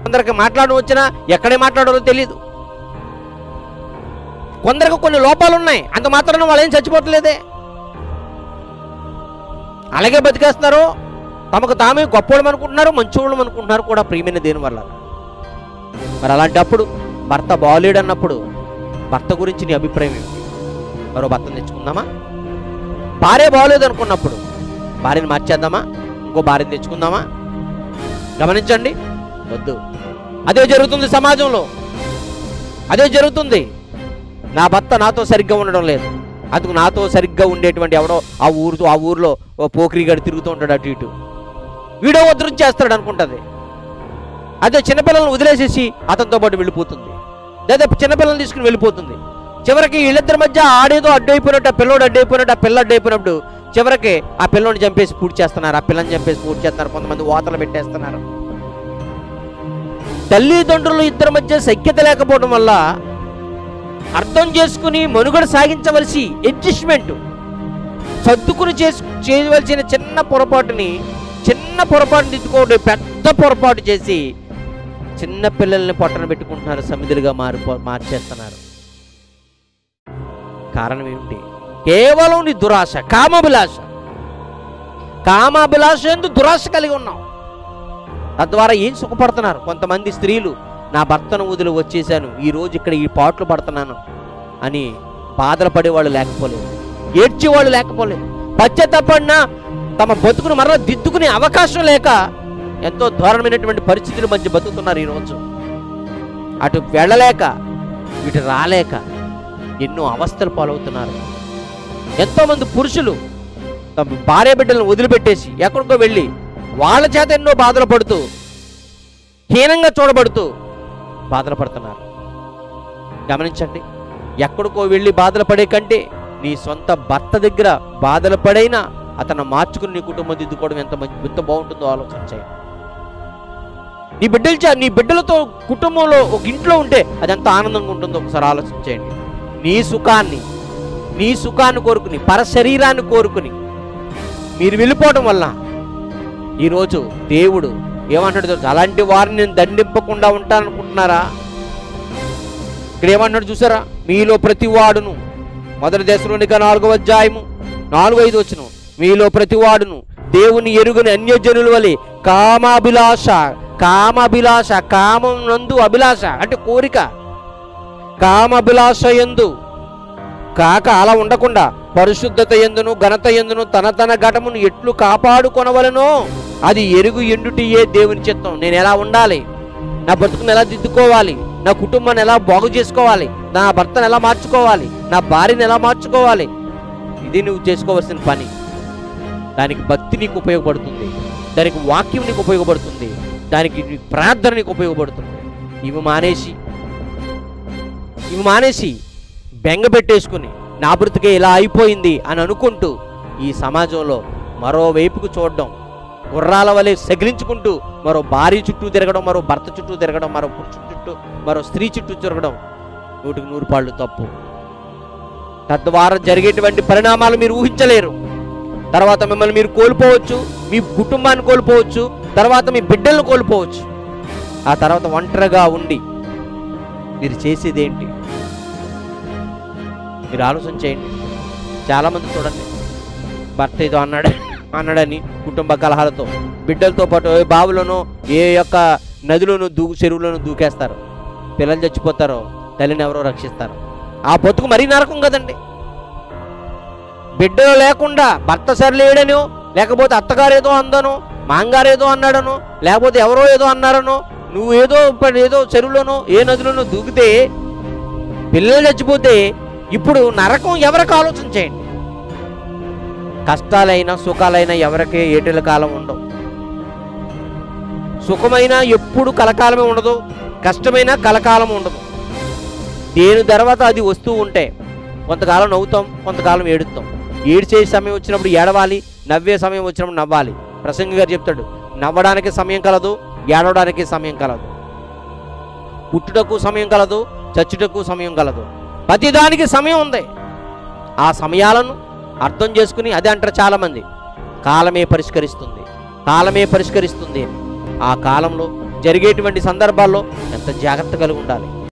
కొందరికి మాట్లాడడం వచ్చినా ఎక్కడే మాట్లాడాలో తెలియదు కొందరికి కొన్ని లోపాలు ఉన్నాయి అంత మాత్రాన వాళ్ళు ఏం చచ్చిపోవట్లేదే అలాగే బతికేస్తున్నారు తమకు తామే గొప్పోళ్ళం అనుకుంటున్నారు మంచోళ్ళం అనుకుంటున్నారు కూడా ప్రియమైన దేని వల్ల మరి అలాంటప్పుడు భర్త బాలేడు అన్నప్పుడు భర్త గురించి నీ అభిప్రాయం ఏమిటి మరో భర్తను తెచ్చుకుందామా భార్య బాగోలేదు అనుకున్నప్పుడు భార్యను మార్చేద్దామా ఇంకో భార్యను తెచ్చుకుందామా గమనించండి వద్దు అదే జరుగుతుంది సమాజంలో అదే జరుగుతుంది నా భర్త నాతో సరిగ్గా ఉండడం లేదు అందుకు నాతో సరిగ్గా ఉండేటువంటి ఎవడో ఆ ఊరు ఆ ఊర్లో ఓ పోకిరిగాడు తిరుగుతూ ఉంటాడు అటు ఇటు వీడో ఉద్ధరించి చేస్తాడు అనుకుంటుంది అదే చిన్నపిల్లలను వదిలేసేసి అతనితో పాటు వెళ్ళిపోతుంది లేదా చిన్నపిల్లల్ని తీసుకుని వెళ్ళిపోతుంది చివరికి వీళ్ళిద్దరి మధ్య ఆడేదో అడ్డైపోయినట్టు ఆ పిల్లోడు అడ్డైపోయినట్టు ఆ పిల్ల అడ్డైపోయినప్పుడు చివరికి ఆ పిల్లోని చంపేసి పూర్తి చేస్తున్నారు ఆ పిల్లని చంపేసి పూర్తి చేస్తున్నారు కొంతమంది ఓతలు పెట్టేస్తున్నారు తల్లిదండ్రులు ఇద్దరి మధ్య సఖ్యత లేకపోవడం వల్ల అర్థం చేసుకుని మనుగడ సాగించవలసి అడ్జస్ట్మెంట్ సర్దుకుని చేసు చేయవలసిన చిన్న పొరపాటుని చిన్న పొరపాటుని దిద్దుకోండి పెద్ద పొరపాటు చేసి చిన్న పిల్లల్ని పొట్టన పెట్టుకుంటున్నారు సమిధులుగా మారిపో మార్చేస్తున్నారు కారణం ఏమిటి కేవలం నీ దురాశ కామాభిలాష కామాభిలాష ఎందు దురాశ కలిగి ఉన్నాం తద్వారా ఏం సుఖపడుతున్నారు కొంతమంది స్త్రీలు నా భర్తను వదిలి వచ్చేసాను ఈ రోజు ఇక్కడ ఈ పాటలు పడుతున్నాను అని బాధలు పడేవాళ్ళు లేకపోలేదు ఏడ్చేవాళ్ళు లేకపోలేదు పశ్చాత్తపడినా తమ బతుకును మరలా దిద్దుకునే అవకాశం లేక ఎంతో దారుణమైనటువంటి పరిస్థితుల మధ్య బతుకుతున్నారు ఈరోజు అటు వెళ్ళలేక ఇటు రాలేక ఎన్నో అవస్థలు పాలవుతున్నారు ఎంతోమంది పురుషులు తమ భార్య బిడ్డలను వదిలిపెట్టేసి ఎక్కడికో వెళ్ళి వాళ్ళ చేత ఎన్నో బాధలు పడుతూ హీనంగా చూడబడుతూ బాధలు పడుతున్నారు గమనించండి ఎక్కడికో వెళ్ళి బాధలు పడే కంటే నీ సొంత భర్త దగ్గర బాధలు పడైనా అతను మార్చుకుని నీ కుటుంబం దిద్దుకోవడం ఎంత మంచి ఎంత బాగుంటుందో ఆలోచించాయి నీ బిడ్డలు చే- నీ బిడ్డలతో కుటుంబంలో ఒక ఇంట్లో ఉంటే అది ఎంత ఆనందంగా ఉంటుందో ఒకసారి ఆలోచించేయండి నీ సుఖాన్ని నీ సుఖాన్ని కోరుకుని పర శరీరాన్ని కోరుకుని మీరు వెళ్ళిపోవడం వల్ల ఈరోజు దేవుడు ఏమంటాడు తెలుసా? అలాంటి వారిని నేను దండింపకుండా ఉంటాననుకుంటున్నారా ఇక్కడ ఏమంటున్నాడు చూసారా మీలో ప్రతి వాడును మొదటి దశలోనిక నాలుగవ అధ్యాయము నాలుగు ఐదు వచ్చిన మీలో ప్రతి వాడును దేవుని ఎరుగుని అన్యజనుల వలె కామాభిలాష కామాభిలాష కామం నందు అభిలాష అంటే కోరిక కామాభిలాష ఎందు కాక అలా ఉండకుండా పరిశుద్ధత ఎందును ఘనత ఎందును తన తన ఘటమును ఎట్లు కాపాడుకొనవలనో అది ఎరుగు ఎండుటియే దేవుని చిత్తం నేను ఎలా ఉండాలి నా బ్రతుకుని ఎలా దిద్దుకోవాలి నా కుటుంబాన్ని ఎలా బాగు చేసుకోవాలి నా భర్తను ఎలా మార్చుకోవాలి నా భార్యను ఎలా మార్చుకోవాలి ఇది నువ్వు చేసుకోవాల్సిన పని దానికి భక్తి నీకు ఉపయోగపడుతుంది దానికి వాక్యం నీకు ఉపయోగపడుతుంది దానికి నీ ప్రార్థన నీకు ఉపయోగపడుతుంది ఇవి మానేసి ఇవి మానేసి బెంగ పెట్టేసుకుని నా బ్రతుకే ఇలా అయిపోయింది అని అనుకుంటూ ఈ సమాజంలో మరోవైపుకు చూడడం గుర్రాల వలె సగిలించుకుంటూ మరో భార్య చుట్టూ తిరగడం మరో భర్త చుట్టూ తిరగడం మరో పురుషుడు చుట్టూ మరో స్త్రీ చుట్టూ తిరగడం నూటికి నూరు పాళ్ళు తప్పు తద్వారా జరిగేటువంటి పరిణామాలు మీరు ఊహించలేరు తర్వాత మిమ్మల్ని మీరు కోల్పోవచ్చు మీ కుటుంబాన్ని కోల్పోవచ్చు తర్వాత మీ బిడ్డలను కోల్పోవచ్చు ఆ తర్వాత ఒంటరిగా ఉండి మీరు చేసేది ఏంటి మీరు ఆలోచన చేయండి చాలామంది చూడండి భర్త ఏదో అన్నాడు అన్నాడని కుటుంబ కలహాలతో బిడ్డలతో పాటు ఏ బావులోనో ఏ యొక్క నదిలోనూ దూ చెరువులోనూ దూకేస్తారు పిల్లలు చచ్చిపోతారో తల్లిని ఎవరో రక్షిస్తారు ఆ బతుకు మరీ నరకం కదండి బిడ్డలు లేకుండా భర్త సరిలేడనో లేకపోతే అత్తగారు ఏదో అందనో మాంగారు ఏదో అన్నాడనో లేకపోతే ఎవరో ఏదో అన్నారనో నువ్వు ఏదో ప- ఏదో చెరువులోనో ఏ నదిలోనో దూకితే పిల్లలు చచ్చిపోతే ఇప్పుడు నరకం ఎవరికి ఆలోచన చేయండి కష్టాలైనా సుఖాలైనా ఎవరికి ఏటెల కాలం ఉండవు సుఖమైనా ఎప్పుడు కలకాలమే ఉండదు కష్టమైన కలకాలం ఉండదు దేని తర్వాత అది వస్తూ ఉంటే కొంతకాలం నవ్వుతాం కొంతకాలం ఏడుస్తాం ఏడ్చే సమయం వచ్చినప్పుడు ఏడవాలి నవ్వే సమయం వచ్చినప్పుడు నవ్వాలి ప్రసంగి గారు చెప్తాడు నవ్వడానికి సమయం కలదు ఏడవడానికి సమయం కలదు పుట్టుటకు సమయం కలదు చచ్చుటకు సమయం కలదు ప్రతిదానికి సమయం ఉంది ఆ సమయాలను అర్థం చేసుకుని అదే అంటారు చాలామంది కాలమే పరిష్కరిస్తుంది కాలమే పరిష్కరిస్తుంది అని. ఆ కాలంలో జరిగేటువంటి సందర్భాల్లో ఎంత జాగ్రత్త కలిగి ఉండాలి